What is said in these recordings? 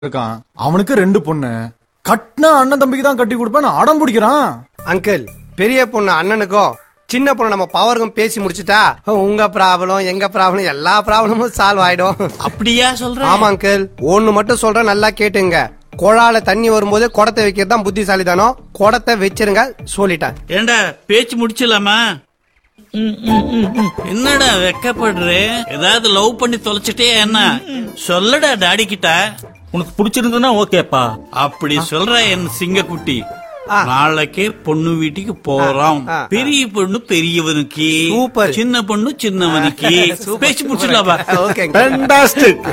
இருக்கான் அவனுக்கு ரெண்டு பொண்ணு கட்டினா அண்ணன் தம்பிக்கு தான் கட்டி கொடுப்பேன் அடம் பிடிக்கிறான் அங்கிள் பெரிய பொண்ணு அண்ணனுக்கும் சின்ன பொண்ணு நம்ம பவருக்கும் பேசி முடிச்சுட்டா உங்க ப்ராப்ளம் எங்க ப்ராப்ளம் எல்லா ப்ராப்ளமும் சால்வ் ஆயிடும் அப்படியா சொல்ற ஆமா அங்கிள் ஒண்ணு மட்டும் சொல்றேன் நல்லா கேட்டுங்க குழால தண்ணி வரும்போது குடத்தை வைக்கிறது தான் புத்திசாலி தானோ குடத்தை வச்சிருங்க சொல்லிட்டேன் ஏண்டா பேச்சு முடிச்சலாமா ம், ம், ம், ம். என்னடா வெக்கப்படுற ஏதாவது லவ் பண்ணி தொலைச்சிட்டே என்ன சொல்லடா டாடி கிட்ட உனக்கு பிடிச்சிருந்ததுன்னா ஓகேப்பா அப்படி சொல்ற என் சிங்கக்குட்டி ஆ. நாளைக்கே பொண்ணு வீட்டுக்கு போறோம் ஆ, ஆ. பெரிய பொண்ணு பெரியவனுக்கு சூப்பர். சின்ன பொண்ணு சின்னவனுக்கு சூப்பர், பேச்சு முடிச்சிடலாமா ஓகேங்க ஃபேண்டாஸ்டிக்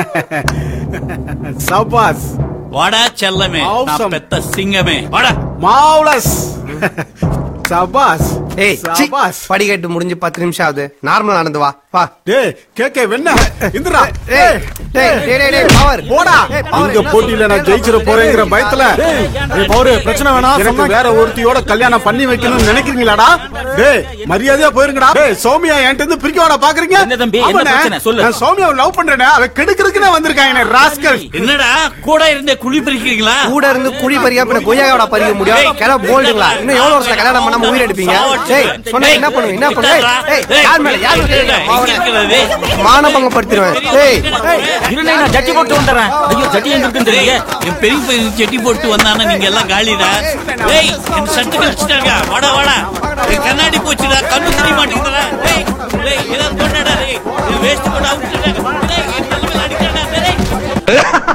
சபாஸ் வாடா செல்லமே நான் Awesome. பெத்த சிங்கமே வாடா மாவுலஸ் சபாஸ் ஏய் சி, சபாஸ் படிக்கட்டு முடிஞ்சு பத்து நிமிஷம் ஆகுது நார்மல் நடந்து வா வா டேய் கேக்கே வெண்ண இந்திரா ஏய், டேய், டேய், டேய், டேய், power. போடா ஏய், power, இந்த என்ன போட்டியில சொல்ற? நான் ஜெயிச்சிட போறேங்கிற பயத்துல ஏய், பவுரு பிரச்சனை வேணாம் எனக்கு சொன்னா வேற ஒருத்தியோட கல்யாணம் பண்ணி வைக்கணும்னு நினைக்கிறீங்களாடா டேய் மரியாதையா போயிருங்கடா டேய் சௌமியா என்கிட்ட இருந்து பிரிக்க வேணா பாக்குறீங்க என்ன தம்பி, என்ன ஆமாண்ணே, பிரச்சனை? சொல்லு. நான் சௌமியாவை லவ் பண்றேனே அவ கெடுக்கிறதுக்குன்னு வந்திருக்காங்க ராஸ்கல் என்னடா கூட இருந்தே குழி பறிக்கிறீங்களா கூட இருந்து குழி பறியா பின்ன கொய்யாவோட பறிக்க முடியும் கிளம்ப போல்டுங்களா இன்னும் எவ்வளவு வருஷம் கல்யாணம் பண்ணாம உயிர் எடுப்பீங்க டேய் சொன்னா என்ன பண்ணுவீங்க என்ன பண்ணுவீங்க ஏய், ஏய், யார் மேல யார் மேல எங்க இருக்கிறது? மானபங்க படுத்துருவேன் டேய் ஏய், இருந்தே நான் ஜட்டி போட்டு வந்துடுறேன் ஐயோ ஜட்டி எங்க இருக்குன்னு டேய், தெரியல என் பெரிய பையன் செட்டி போட்டு வந்தானா நீங்க எல்லாம் காலிடா டேய் என் சட்டு கழிச்சிட்டாங்க வாடா வாடா என் கண்ணாடி போச்சுடா கண்ணு தெரிய மாட்டேங்குதுடா டேய் டேய் ஏதாவது பண்ணடா டேய் வேஸ்ட் போட்டு அவுட்டுடா டேய்